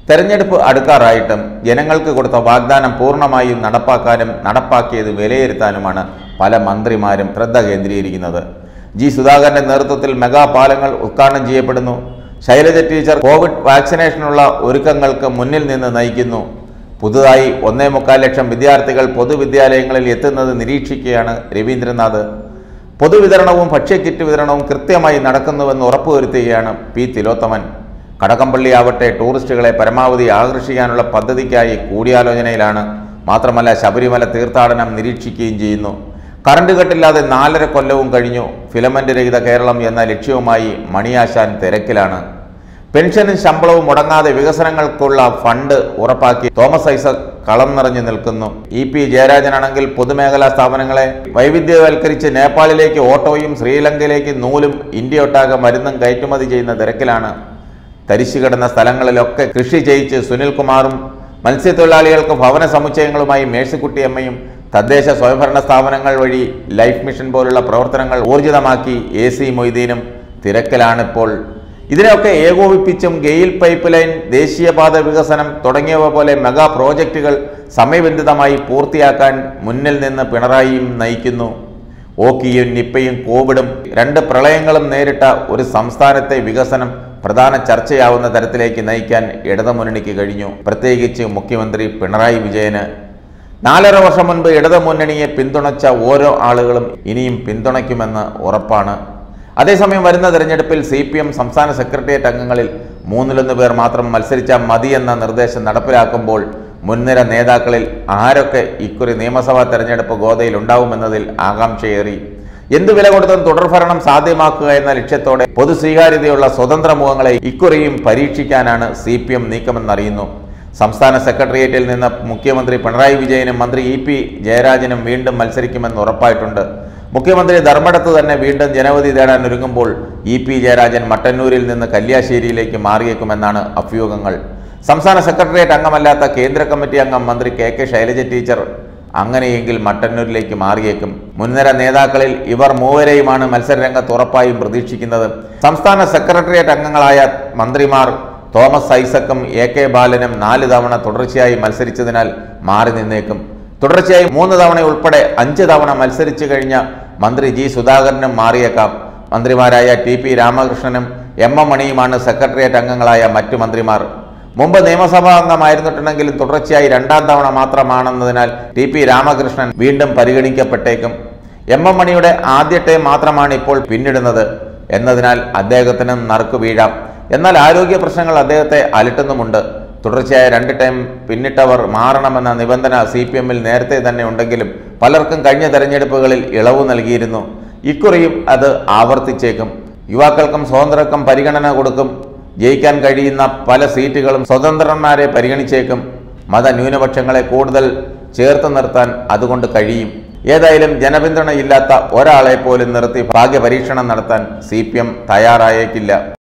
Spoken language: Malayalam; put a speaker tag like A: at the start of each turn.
A: തെരഞ്ഞെടുപ്പ് അടുക്കാറായിട്ടും ജനങ്ങൾക്ക് കൊടുത്ത വാഗ്ദാനം പൂർണ്ണമായും നടപ്പാക്കാനും നടപ്പാക്കിയത് വിലയിരുത്താനുമാണ് പല മന്ത്രിമാരും ശ്രദ്ധ കേന്ദ്രീകരിക്കുന്നത് ജി സുധാകരന്റെ നേതൃത്വത്തിൽ മെഗാ പാലങ്ങൾ ഉദ്ഘാടനം ചെയ്യപ്പെടുന്നു ശൈലജ ടീച്ചർ കോവിഡ് വാക്സിനേഷനുള്ള ഒരുക്കങ്ങൾക്ക് മുന്നിൽ നിന്ന് നയിക്കുന്നു പുതുതായി ഒന്നേ മുക്കാൽ ലക്ഷം വിദ്യാർത്ഥികൾ പൊതുവിദ്യാലയങ്ങളിൽ എത്തുന്നത് നിരീക്ഷിക്കുകയാണ് രവീന്ദ്രനാഥ് പൊതുവിതരണവും ഭക്ഷ്യക്കിറ്റ് വിതരണവും കൃത്യമായി നടക്കുന്നുവെന്ന് ഉറപ്പുവരുത്തുകയാണ് പി തിലോത്തമൻ കടകംപള്ളി ആവട്ടെ ടൂറിസ്റ്റുകളെ പരമാവധി ആകർഷിക്കാനുള്ള പദ്ധതിക്കായി കൂടിയാലോചനയിലാണ് മാത്രമല്ല ശബരിമല തീർത്ഥാടനം നിരീക്ഷിക്കുകയും ചെയ്യുന്നു കറണ്ട് കട്ടില്ലാതെ നാലര കൊല്ലവും കഴിഞ്ഞു ഫിലമെന്റ് രഹിത കേരളം എന്ന ലക്ഷ്യവുമായി മണിയാശാൻ തിരക്കിലാണ് പെൻഷനും ശമ്പളവും മുടങ്ങാതെ വികസനങ്ങൾക്കുള്ള ഫണ്ട് ഉറപ്പാക്കി തോമസ് ഐസക് കളം നിറഞ്ഞു നിൽക്കുന്നു ഇ പി ജയരാജനാണെങ്കിൽ പൊതുമേഖലാ സ്ഥാപനങ്ങളെ വൈവിധ്യവൽക്കരിച്ച് നേപ്പാളിലേക്ക് ഓട്ടോയും ശ്രീലങ്കയിലേക്ക് നൂലും ഇന്ത്യ ഒട്ടാകെ മരുന്നും കയറ്റുമതി ചെയ്യുന്ന തിരക്കിലാണ് തരിശു കിടന്ന സ്ഥലങ്ങളിലൊക്കെ കൃഷി ചെയ്യിച്ച് സുനിൽകുമാറും മത്സ്യത്തൊഴിലാളികൾക്ക് ഭവന സമുച്ചയങ്ങളുമായി മേഴ്സിക്കുട്ടിയമ്മയും തദ്ദേശ സ്വയംഭരണ സ്ഥാപനങ്ങൾ വഴി ലൈഫ് മിഷൻ പോലുള്ള പ്രവർത്തനങ്ങൾ ഊർജിതമാക്കി എ സി മൊയ്തീനും തിരക്കിലാണിപ്പോൾ ഇതിനെയൊക്കെ ഏകോപിപ്പിച്ചും ഗെയിൽ പൈപ്പ് ലൈൻ ദേശീയപാത വികസനം തുടങ്ങിയവ പോലെ മെഗാ പ്രോജക്റ്റുകൾ സമയബന്ധിതമായി പൂർത്തിയാക്കാൻ മുന്നിൽ നിന്ന് പിണറായിയും നയിക്കുന്നു ഓക്കിയും നിപ്പയും കോവിഡും രണ്ട് പ്രളയങ്ങളും നേരിട്ട ഒരു സംസ്ഥാനത്തെ വികസനം പ്രധാന ചർച്ചയാവുന്ന തരത്തിലേക്ക് നയിക്കാൻ ഇടതുമുന്നണിക്ക് കഴിഞ്ഞു പ്രത്യേകിച്ച് മുഖ്യമന്ത്രി പിണറായി വിജയന് നാലര വർഷം മുൻപ് ഇടതുമുന്നണിയെ പിന്തുണച്ച ഓരോ ആളുകളും ഇനിയും പിന്തുണയ്ക്കുമെന്ന് ഉറപ്പാണ് അതേസമയം വരുന്ന തെരഞ്ഞെടുപ്പിൽ സി പി എം സംസ്ഥാന സെക്രട്ടേറിയറ്റ് അംഗങ്ങളിൽ മൂന്നിലൊന്ന് പേർ മാത്രം മത്സരിച്ചാൽ മതിയെന്ന നിർദ്ദേശം നടപ്പിലാക്കുമ്പോൾ മുൻനിര നേതാക്കളിൽ ആരൊക്കെ ഇക്കുറി നിയമസഭാ തെരഞ്ഞെടുപ്പ് ഗോതയിൽ ഉണ്ടാവുമെന്നതിൽ ആകാംക്ഷയേറി എന്തു വില കൊടുത്തും തുടർഭരണം സാധ്യമാക്കുക എന്ന ലക്ഷ്യത്തോടെ പൊതു സ്വീകാര്യതയുള്ള സ്വതന്ത്ര മുഖങ്ങളെ ഇക്കുറിയും പരീക്ഷിക്കാനാണ് സി പി എം നീക്കമെന്നറിയുന്നു സംസ്ഥാന സെക്രട്ടേറിയറ്റിൽ നിന്ന് മുഖ്യമന്ത്രി പിണറായി വിജയനും മന്ത്രി ഇ പി ജയരാജനും വീണ്ടും മത്സരിക്കുമെന്ന് ഉറപ്പായിട്ടുണ്ട് മുഖ്യമന്ത്രി ധർമ്മടത്ത് തന്നെ വീണ്ടും ജനവധി തേടാൻ ഒരുങ്ങുമ്പോൾ ഇ പി ജയരാജൻ മട്ടന്നൂരിൽ നിന്ന് കല്യാശ്ശേരിയിലേക്ക് മാറിയേക്കുമെന്നാണ് അഭ്യൂഹങ്ങൾ സംസ്ഥാന സെക്രട്ടേറിയറ്റ് അംഗമല്ലാത്ത കേന്ദ്ര കമ്മിറ്റി അംഗം മന്ത്രി കെ കെ ശൈലജ ടീച്ചർ അങ്ങനെയെങ്കിൽ മട്ടന്നൂരിലേക്ക് മാറിയേക്കും മുൻനിര നേതാക്കളിൽ ഇവർ മൂവരെയുമാണ് മത്സരരംഗത്ത് ഉറപ്പായും പ്രതീക്ഷിക്കുന്നത് സംസ്ഥാന സെക്രട്ടേറിയറ്റ് അംഗങ്ങളായ മന്ത്രിമാർ തോമസ് ഐസക്കും എ കെ ബാലനും നാല് തവണ തുടർച്ചയായി മത്സരിച്ചതിനാൽ മാറി നിന്നേക്കും തുടർച്ചയായി മൂന്ന് തവണ ഉൾപ്പെടെ അഞ്ച് തവണ മത്സരിച്ചു കഴിഞ്ഞ മന്ത്രി ജി സുധാകരനും മാറിയേക്കാം മന്ത്രിമാരായ ടി പി രാമകൃഷ്ണനും എം എം മണിയുമാണ് സെക്രട്ടേറിയറ്റ് അംഗങ്ങളായ മറ്റു മന്ത്രിമാർ മുമ്പ് നിയമസഭാ അംഗമായിരുന്നിട്ടുണ്ടെങ്കിലും തുടർച്ചയായി രണ്ടാം തവണ മാത്രമാണെന്നതിനാൽ ടി പി രാമകൃഷ്ണൻ വീണ്ടും പരിഗണിക്കപ്പെട്ടേക്കും എം എം മണിയുടെ ആദ്യ ടൈം മാത്രമാണ് ഇപ്പോൾ പിന്നിടുന്നത് എന്നതിനാൽ അദ്ദേഹത്തിന് നറുക്ക് വീഴാം എന്നാൽ ആരോഗ്യ പ്രശ്നങ്ങൾ അദ്ദേഹത്തെ അലട്ടുന്നുമുണ്ട് തുടർച്ചയായ രണ്ട് ടൈം പിന്നിട്ടവർ മാറണമെന്ന നിബന്ധന സി പി എമ്മിൽ നേരത്തെ തന്നെ ഉണ്ടെങ്കിലും പലർക്കും കഴിഞ്ഞ തെരഞ്ഞെടുപ്പുകളിൽ ഇളവ് നൽകിയിരുന്നു ഇക്കുറിയും അത് ആവർത്തിച്ചേക്കും യുവാക്കൾക്കും സ്വതന്ത്രർക്കും പരിഗണന കൊടുക്കും ജയിക്കാൻ കഴിയുന്ന പല സീറ്റുകളും സ്വതന്ത്രന്മാരെ പരിഗണിച്ചേക്കും മതന്യൂനപക്ഷങ്ങളെ കൂടുതൽ ചേർത്ത് നിർത്താൻ അതുകൊണ്ട് കഴിയും ഏതായാലും ജനപിന്തുണയില്ലാത്ത ഒരാളെ പോലും നിർത്തി ഭാഗ്യപരീക്ഷണം നടത്താൻ സി തയ്യാറായേക്കില്ല